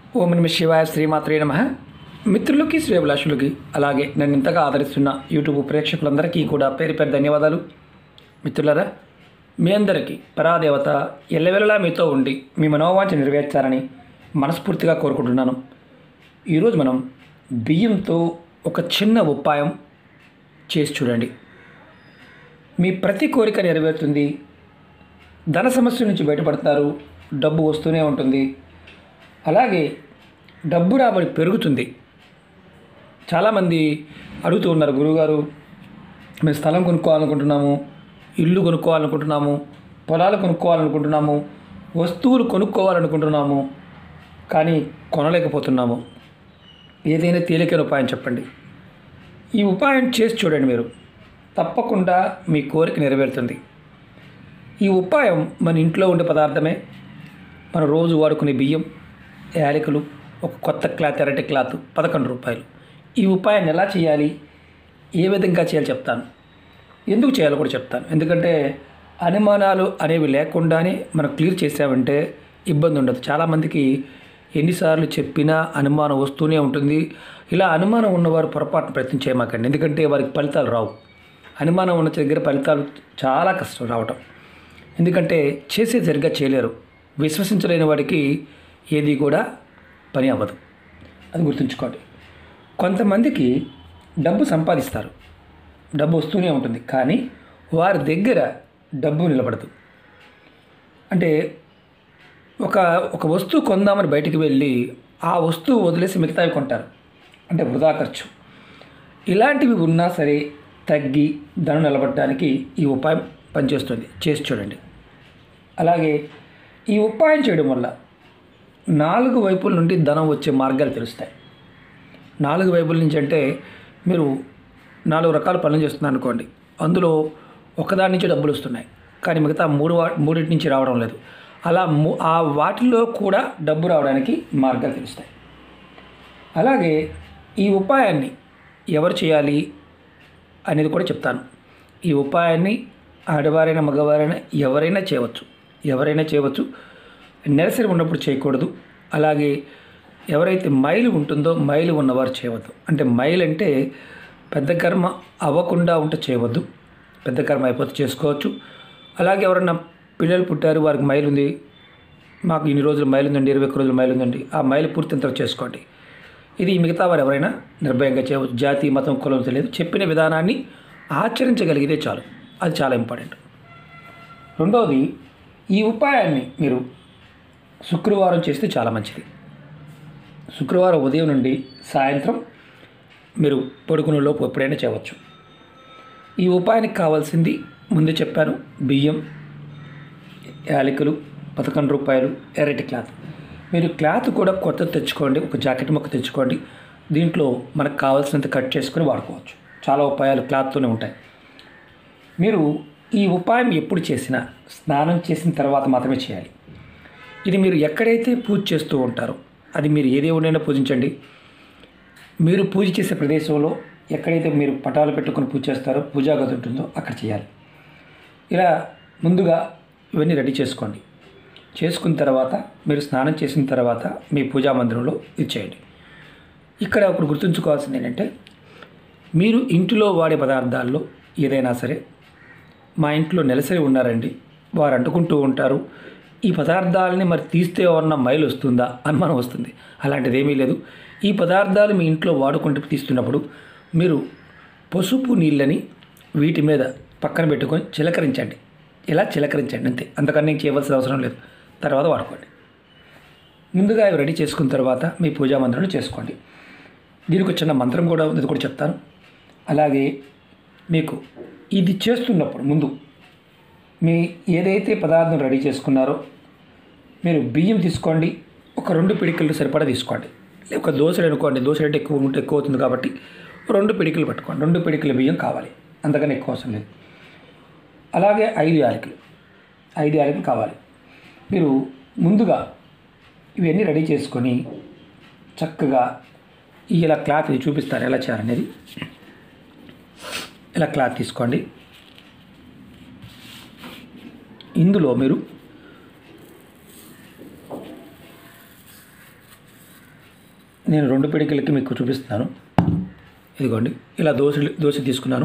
ఓం నమ శివాయ శ్రీమాత్రే నమ మిత్రులకి శ్రేభిలాషులకి అలాగే నన్ను ఇంతగా ఆదరిస్తున్న యూట్యూబ్ ప్రేక్షకులందరికీ కూడా పేరు పేరు ధన్యవాదాలు మిత్రులరా మీ అందరికీ పరాదేవత ఎల్లవెల్లలా మీతో ఉండి మీ మనోవాంఛ నెరవేర్చాలని మనస్ఫూర్తిగా కోరుకుంటున్నాను ఈరోజు మనం బియ్యంతో ఒక చిన్న ఉపాయం చేసి చూడండి మీ ప్రతి కోరిక నెరవేరుతుంది ధన సమస్య నుంచి బయటపడతారు డబ్బు వస్తూనే ఉంటుంది అలాగే డబ్బు రాబడి పెరుగుతుంది చాలామంది అడుగుతూ ఉన్నారు గురువుగారు మేము స్థలం కొనుక్కోవాలనుకుంటున్నాము ఇల్లు కొనుక్కోవాలనుకుంటున్నాము పొలాలు కొనుక్కోవాలనుకుంటున్నాము వస్తువులు కొనుక్కోవాలనుకుంటున్నాము కానీ కొనలేకపోతున్నాము ఏదైనా తేలికైన ఉపాయం చెప్పండి ఈ ఉపాయం చేసి చూడండి మీరు తప్పకుండా మీ కోరిక నెరవేరుతుంది ఈ ఉపాయం మన ఇంట్లో ఉండే పదార్థమే మనం రోజు వాడుకునే బియ్యం యాలకులు ఒక కొత్త క్లాత్ ఎర్రటి క్లాత్ పదకొండు రూపాయలు ఈ ఉపాయాన్ని ఎలా చేయాలి ఏ విధంగా చేయాలి చెప్తాను ఎందుకు చేయాలో కూడా చెప్తాను ఎందుకంటే అనుమానాలు అనేవి లేకుండానే మనం క్లియర్ చేసామంటే ఇబ్బంది ఉండదు చాలామందికి ఎన్నిసార్లు చెప్పినా అనుమానం వస్తూనే ఉంటుంది ఇలా అనుమానం ఉన్నవారు పొరపాటున ప్రయత్నం చేయమాకండి ఎందుకంటే వారికి ఫలితాలు రావు అనుమానం ఉన్న దగ్గర ఫలితాలు చాలా కష్టం రావటం ఎందుకంటే చేసే సరిగ్గా చేయలేరు విశ్వసించలేని వాడికి ఏది కూడా పని అవ్వదు అది గుర్తుంచుకోండి కొంతమందికి డబ్బు సంపాదిస్తారు డబ్బు వస్తూనే ఉంటుంది కానీ వారి దగ్గర డబ్బు నిలబడదు అంటే ఒక ఒక వస్తువు కొందామని బయటికి వెళ్ళి ఆ వస్తువు వదిలేసి మిగతావి కొంటారు అంటే వృధా ఖర్చు ఇలాంటివి ఉన్నా సరే తగ్గి ధనం నిలబడడానికి ఈ ఉపాయం పనిచేస్తుంది చేసి చూడండి అలాగే ఈ ఉపాయం చేయడం వల్ల నాలుగు వైపుల నుండి ధనం వచ్చే మార్గాలు తెలుస్తాయి నాలుగు వైపుల నుంచి అంటే మీరు నాలుగు రకాల పనులు చేస్తున్నారు అనుకోండి అందులో ఒకదాని నుంచి డబ్బులు వస్తున్నాయి కానీ మిగతా మూడు వా మూడింటి నుంచి రావడం లేదు అలా ము ఆ వాటిలో కూడా డబ్బు రావడానికి మార్గాలు తెలుస్తాయి అలాగే ఈ ఉపాయాన్ని ఎవరు చేయాలి అనేది కూడా చెప్తాను ఈ ఉపాయాన్ని ఆడవారైనా మగవారైనా ఎవరైనా చేయవచ్చు ఎవరైనా చేయవచ్చు నెలసరి ఉన్నప్పుడు చేయకూడదు అలాగే ఎవరైతే మైలు ఉంటుందో మైలు ఉన్నవారు చేయవద్దు అంటే మైలు అంటే పెద్ద కర్మ అవ్వకుండా ఉంటే చేయవద్దు పెద్ద కర్మ అయిపోతే చేసుకోవచ్చు అలాగే ఎవరన్నా పిల్లలు పుట్టారు వారికి మైలు ఉంది మాకు ఇన్ని రోజులు మైలు ఉందండి ఇరవై ఒక్క రోజులు మైలు ఉందండి ఆ మైలు పూర్తి తర్వాత చేసుకోండి ఇది మిగతా వారు ఎవరైనా నిర్భయంగా చేయవచ్చు జాతి మతం కులం తెలియదు చెప్పిన విధానాన్ని ఆచరించగలిగితే చాలు అది చాలా ఇంపార్టెంట్ రెండవది ఈ ఉపాయాన్ని మీరు శుక్రవారం చేస్తే చాలా మంచిది శుక్రవారం ఉదయం నుండి సాయంత్రం మీరు పడుకునే లోపు ఎప్పుడైనా చేయవచ్చు ఈ ఉపాయానికి కావాల్సింది ముందు చెప్పాను బియ్యం యాలకులు పదకొండు రూపాయలు ఎర్రటి క్లాత్ మీరు క్లాత్ కూడా కొత్తది తెచ్చుకోండి ఒక జాకెట్ మొక్క తెచ్చుకోండి దీంట్లో మనకు కావాల్సినంత కట్ చేసుకొని వాడుకోవచ్చు చాలా ఉపాయాలు క్లాత్తోనే ఉంటాయి మీరు ఈ ఉపాయం ఎప్పుడు చేసినా స్నానం చేసిన తర్వాత మాత్రమే చేయాలి ఇది మీరు ఎక్కడైతే పూజ చేస్తూ ఉంటారో అది మీరు ఏ దేవుడైనా పూజించండి మీరు పూజ చేసే ప్రదేశంలో ఎక్కడైతే మీరు పటాలు పెట్టుకొని పూజ చేస్తారో పూజా గది ఉంటుందో అక్కడ చేయాలి ఇలా ముందుగా ఇవన్నీ రెడీ చేసుకోండి చేసుకున్న తర్వాత మీరు స్నానం చేసిన తర్వాత మీ పూజా మందిరంలో ఇది చేయండి ఇక్కడ ఒకటి గుర్తుంచుకోవాల్సింది ఏంటంటే మీరు ఇంటిలో వాడే పదార్థాల్లో ఏదైనా సరే మా ఇంట్లో నెలసరి ఉన్నారండి వారు అంటుకుంటూ ఉంటారు ఈ పదార్థాలని మరి తీస్తే ఉన్న మైలు వస్తుందా అనుమానం వస్తుంది అలాంటిది ఏమీ లేదు ఈ పదార్థాలు మీ ఇంట్లో వాడుకుంటూ తీస్తున్నప్పుడు మీరు పసుపు నీళ్ళని వీటి మీద పక్కన పెట్టుకొని చిలకరించండి ఇలా చిలకరించండి అంతే అంతకన్నా ఇంక చేయవలసిన అవసరం లేదు తర్వాత వాడుకోండి ముందుగా ఇవి రెడీ చేసుకున్న తర్వాత మీ పూజా మందిరంలో చేసుకోండి దీనికి చిన్న మంత్రం కూడా ఉంది ఇది కూడా చెప్తాను అలాగే మీకు ఇది చేస్తున్నప్పుడు ముందు మీ ఏదైతే పదార్థం రెడీ చేసుకున్నారో మీరు బియ్యం తీసుకోండి ఒక రెండు పిడికిలు సరిపడా తీసుకోండి ఒక దోశలు అనుకోండి దోశ రేటు ఎక్కువ ఉంటే ఎక్కువ అవుతుంది కాబట్టి రెండు పిడికిలు పట్టుకోండి రెండు పిడికిల బియ్యం కావాలి అంతకన్నా ఎక్కువ అవసరం లేదు అలాగే ఐదు యాలకులు ఐదు యాలకులు కావాలి మీరు ముందుగా ఇవన్నీ రెడీ చేసుకొని చక్కగా ఈ ఇలా క్లాత్ ఇది చూపిస్తారు ఎలా చేయాలనేది ఇలా క్లాత్ తీసుకోండి ఇందులో మీరు నేను రెండు పిడికిలకి మీకు చూపిస్తున్నాను ఇదిగోండి ఇలా దోశ దోశ తీసుకున్నాను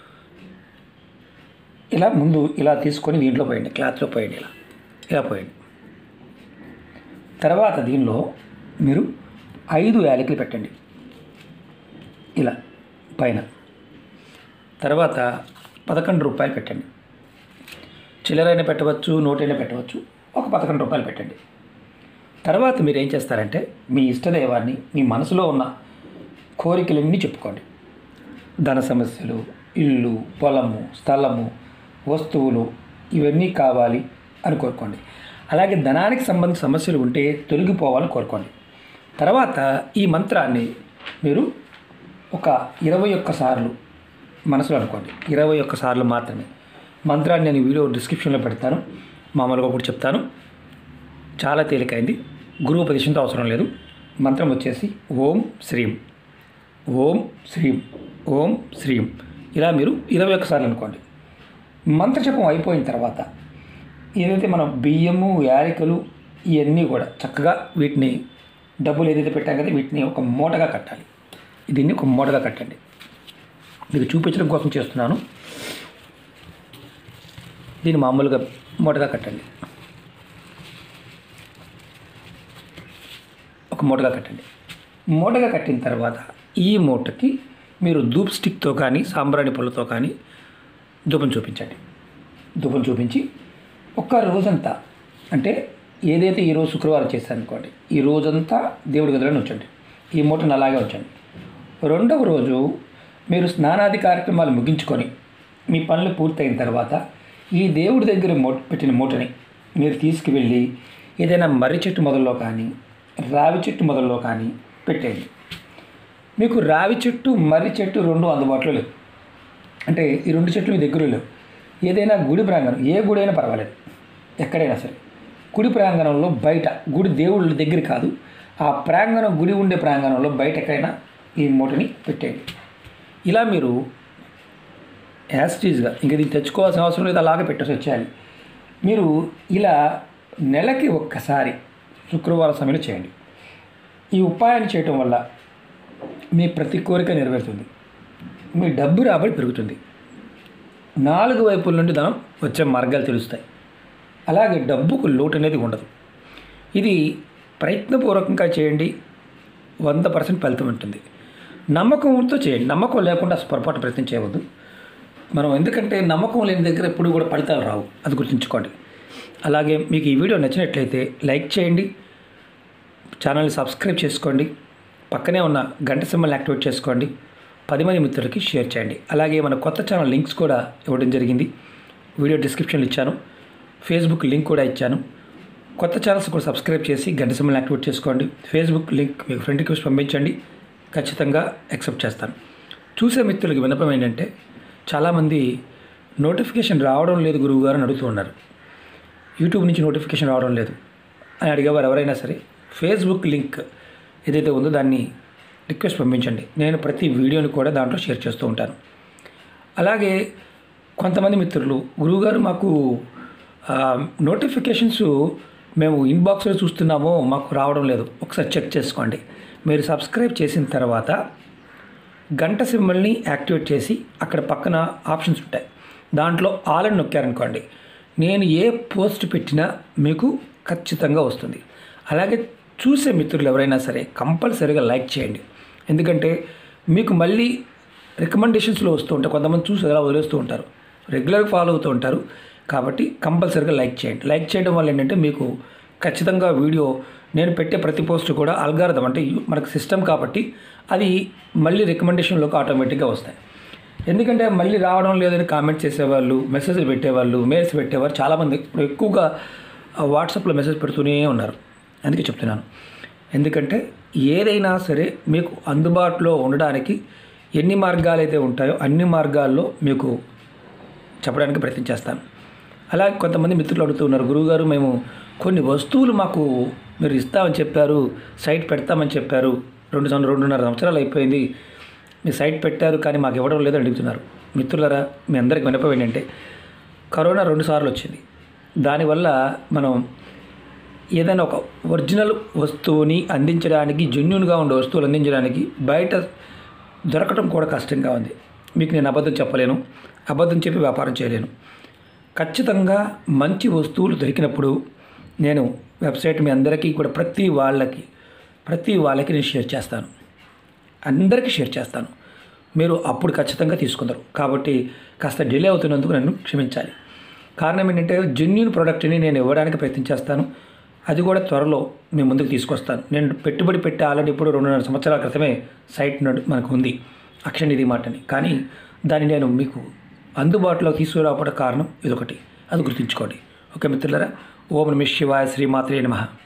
ఇలా ముందు ఇలా తీసుకొని దీంట్లో పోయండి క్లాత్లో పోయండి ఇలా ఇలా పోయండి తర్వాత దీనిలో మీరు ఐదు యాలకులు పెట్టండి ఇలా పైన తర్వాత పదకొండు రూపాయలు పెట్టండి చిల్లరైనా పెట్టవచ్చు నోటైనా పెట్టవచ్చు ఒక పదకొండు రూపాయలు పెట్టండి తర్వాత మీరు ఏం చేస్తారంటే మీ ఇష్టదైవాన్ని మీ మనసులో ఉన్న కోరికలన్నీ చెప్పుకోండి ధన సమస్యలు ఇల్లు పొలము స్థలము వస్తువులు ఇవన్నీ కావాలి అని కోరుకోండి అలాగే ధనానికి సంబంధించిన సమస్యలు ఉంటే తొలగిపోవాలని కోరుకోండి తర్వాత ఈ మంత్రాన్ని మీరు ఒక ఇరవై ఒక్క సార్లు మనసులో అనుకోండి ఇరవై ఒక్క సార్లు మాత్రమే మంత్రాన్ని నేను వీడియో డిస్క్రిప్షన్లో పెడతాను మామూలుగా కూడా చెప్తాను చాలా తేలికైంది గురువు ఉపదేశంతో అవసరం లేదు మంత్రం వచ్చేసి ఓం శ్రీం ఓం శ్రీం ఓం శ్రీం ఇలా మీరు ఇరవై ఒక్కసార్లు అనుకోండి మంత్రజపం అయిపోయిన తర్వాత ఏదైతే మనం బియ్యము యాలకులు ఇవన్నీ కూడా చక్కగా వీటిని డబ్బులు ఏదైతే పెట్టాం కదా వీటిని ఒక మూటగా కట్టాలి దీన్ని ఒక మూటగా కట్టండి మీకు చూపించడం కోసం చేస్తున్నాను దీన్ని మామూలుగా మూటగా కట్టండి ఒక మూటగా కట్టండి మూటగా కట్టిన తర్వాత ఈ మూటకి మీరు ధూప్ స్టిక్తో కానీ సాంబ్రాణి పుల్లతో కానీ ధూపం చూపించండి ధూపం చూపించి ఒక్క రోజంతా అంటే ఏదైతే ఈరోజు శుక్రవారం చేశారు అనుకోండి ఈ రోజంతా దేవుడి గదిలోనే ఉంచండి ఈ మూటను అలాగే ఉంచండి రెండవ రోజు మీరు స్నానాది కార్యక్రమాలు ముగించుకొని మీ పనులు పూర్తయిన తర్వాత ఈ దేవుడి దగ్గర మూట పెట్టిన మూటని మీరు తీసుకువెళ్ళి ఏదైనా మర్రి చెట్టు మొదల్లో కానీ రావి చెట్టు మొదల్లో కానీ పెట్టేయండి మీకు రావి చెట్టు మర్రి చెట్టు రెండు అందుబాటులో లేవు అంటే ఈ రెండు చెట్లు మీ దగ్గర లేవు ఏదైనా గుడి ప్రాంగణం ఏ గుడి అయినా పర్వాలేదు ఎక్కడైనా సరే గుడి ప్రాంగణంలో బయట గుడి దేవుళ్ళ దగ్గర కాదు ఆ ప్రాంగణం గుడి ఉండే ప్రాంగణంలో బయట ఎక్కడైనా ఈ మూటని పెట్టేయండి ఇలా మీరు యాస్టీజ్గా ఇంక దీన్ని తెచ్చుకోవాల్సిన అవసరం లేదు అలాగే పెట్టేసి వచ్చేయాలి మీరు ఇలా నెలకి ఒక్కసారి శుక్రవారం సమయంలో చేయండి ఈ ఉపాయాన్ని చేయటం వల్ల మీ ప్రతి కోరిక నెరవేరుతుంది మీ డబ్బు రాబడి పెరుగుతుంది నాలుగు వైపుల నుండి ధనం వచ్చే మార్గాలు తెలుస్తాయి అలాగే డబ్బుకు లోటు అనేది ఉండదు ఇది ప్రయత్నపూర్వకంగా చేయండి వంద పర్సెంట్ ఫలితం ఉంటుంది నమ్మకంతో చేయండి నమ్మకం లేకుండా అసలు పొరపాటు ప్రయత్నం చేయవద్దు మనం ఎందుకంటే నమ్మకం లేని దగ్గర ఎప్పుడు కూడా ఫలితాలు రావు అది గుర్తుంచుకోండి అలాగే మీకు ఈ వీడియో నచ్చినట్లయితే లైక్ చేయండి ఛానల్ని సబ్స్క్రైబ్ చేసుకోండి పక్కనే ఉన్న గంట సింబల్ యాక్టివేట్ చేసుకోండి పది మంది మిత్రులకి షేర్ చేయండి అలాగే మన కొత్త ఛానల్ లింక్స్ కూడా ఇవ్వడం జరిగింది వీడియో డిస్క్రిప్షన్లో ఇచ్చాను ఫేస్బుక్ లింక్ కూడా ఇచ్చాను కొత్త ఛానల్స్ కూడా సబ్స్క్రైబ్ చేసి గంట సింబల్ యాక్టివేట్ చేసుకోండి ఫేస్బుక్ లింక్ మీకు ఫ్రెండ్ రిక్వెస్ట్ పంపించండి ఖచ్చితంగా యాక్సెప్ట్ చేస్తాను చూసే మిత్రులకి వినపం ఏంటంటే చాలామంది నోటిఫికేషన్ రావడం లేదు గురువు గారు అని అడుగుతూ ఉన్నారు యూట్యూబ్ నుంచి నోటిఫికేషన్ రావడం లేదు అని అడిగేవారు ఎవరైనా సరే ఫేస్బుక్ లింక్ ఏదైతే ఉందో దాన్ని రిక్వెస్ట్ పంపించండి నేను ప్రతి వీడియోని కూడా దాంట్లో షేర్ చేస్తూ ఉంటాను అలాగే కొంతమంది మిత్రులు గురువుగారు మాకు నోటిఫికేషన్స్ మేము ఇన్బాక్స్లో చూస్తున్నాము మాకు రావడం లేదు ఒకసారి చెక్ చేసుకోండి మీరు సబ్స్క్రైబ్ చేసిన తర్వాత గంట సింబల్ని యాక్టివేట్ చేసి అక్కడ పక్కన ఆప్షన్స్ ఉంటాయి దాంట్లో ఆల్ అని నొక్కారనుకోండి నేను ఏ పోస్ట్ పెట్టినా మీకు ఖచ్చితంగా వస్తుంది అలాగే చూసే మిత్రులు ఎవరైనా సరే కంపల్సరీగా లైక్ చేయండి ఎందుకంటే మీకు మళ్ళీ రికమెండేషన్స్లో వస్తూ ఉంటాయి కొంతమంది చూసి అలా వదిలేస్తూ ఉంటారు రెగ్యులర్గా ఫాలో అవుతూ ఉంటారు కాబట్టి కంపల్సరీగా లైక్ చేయండి లైక్ చేయడం వల్ల ఏంటంటే మీకు ఖచ్చితంగా వీడియో నేను పెట్టే ప్రతి పోస్ట్ కూడా అల్గారథం అంటే మనకు సిస్టమ్ కాబట్టి అది మళ్ళీ రికమెండేషన్లోకి ఆటోమేటిక్గా వస్తాయి ఎందుకంటే మళ్ళీ రావడం లేదని కామెంట్ చేసేవాళ్ళు మెసేజ్లు పెట్టేవాళ్ళు మెయిల్స్ పెట్టేవారు చాలామంది ఇప్పుడు ఎక్కువగా వాట్సాప్లో మెసేజ్ పెడుతూనే ఉన్నారు అందుకే చెప్తున్నాను ఎందుకంటే ఏదైనా సరే మీకు అందుబాటులో ఉండడానికి ఎన్ని మార్గాలు అయితే ఉంటాయో అన్ని మార్గాల్లో మీకు చెప్పడానికి ప్రయత్నం చేస్తాను అలాగే కొంతమంది మిత్రులు అడుగుతున్నారు గురువుగారు మేము కొన్ని వస్తువులు మాకు మీరు ఇస్తామని చెప్పారు సైట్ పెడతామని చెప్పారు రెండు సంవత్సరం రెండున్నర సంవత్సరాలు అయిపోయింది మీ సైట్ పెట్టారు కానీ మాకు ఇవ్వడం లేదని అడుగుతున్నారు మిత్రులరా మీ అందరికి వినపం ఏంటంటే కరోనా రెండు సార్లు వచ్చింది దానివల్ల మనం ఏదైనా ఒక ఒరిజినల్ వస్తువుని అందించడానికి జెన్యున్గా ఉండే వస్తువులు అందించడానికి బయట దొరకడం కూడా కష్టంగా ఉంది మీకు నేను అబద్ధం చెప్పలేను అబద్ధం చెప్పి వ్యాపారం చేయలేను ఖచ్చితంగా మంచి వస్తువులు దొరికినప్పుడు నేను వెబ్సైట్ మీ అందరికీ కూడా ప్రతి వాళ్ళకి ప్రతి వాళ్ళకి నేను షేర్ చేస్తాను అందరికీ షేర్ చేస్తాను మీరు అప్పుడు ఖచ్చితంగా తీసుకుందరు కాబట్టి కాస్త డిలే అవుతున్నందుకు నన్ను క్షమించాలి కారణం ఏంటంటే జెన్యున్ ప్రోడక్ట్ని నేను ఇవ్వడానికి ప్రయత్నం చేస్తాను అది కూడా త్వరలో మీ ముందుకు తీసుకొస్తాను నేను పెట్టుబడి పెట్టి ఆల్రెడీ ఇప్పుడు రెండున్నర సంవత్సరాల క్రితమే సైట్ నడు- మనకు ఉంది అక్షయ నిధి మాటని కానీ దాన్ని నేను మీకు అందుబాటులో తీసుకురావడం కారణం ఇదొకటి అది గుర్తుంచుకోండి ఓకే మిత్రులారా ఓం నమ శివాయ శ్రీమాత్రే నమః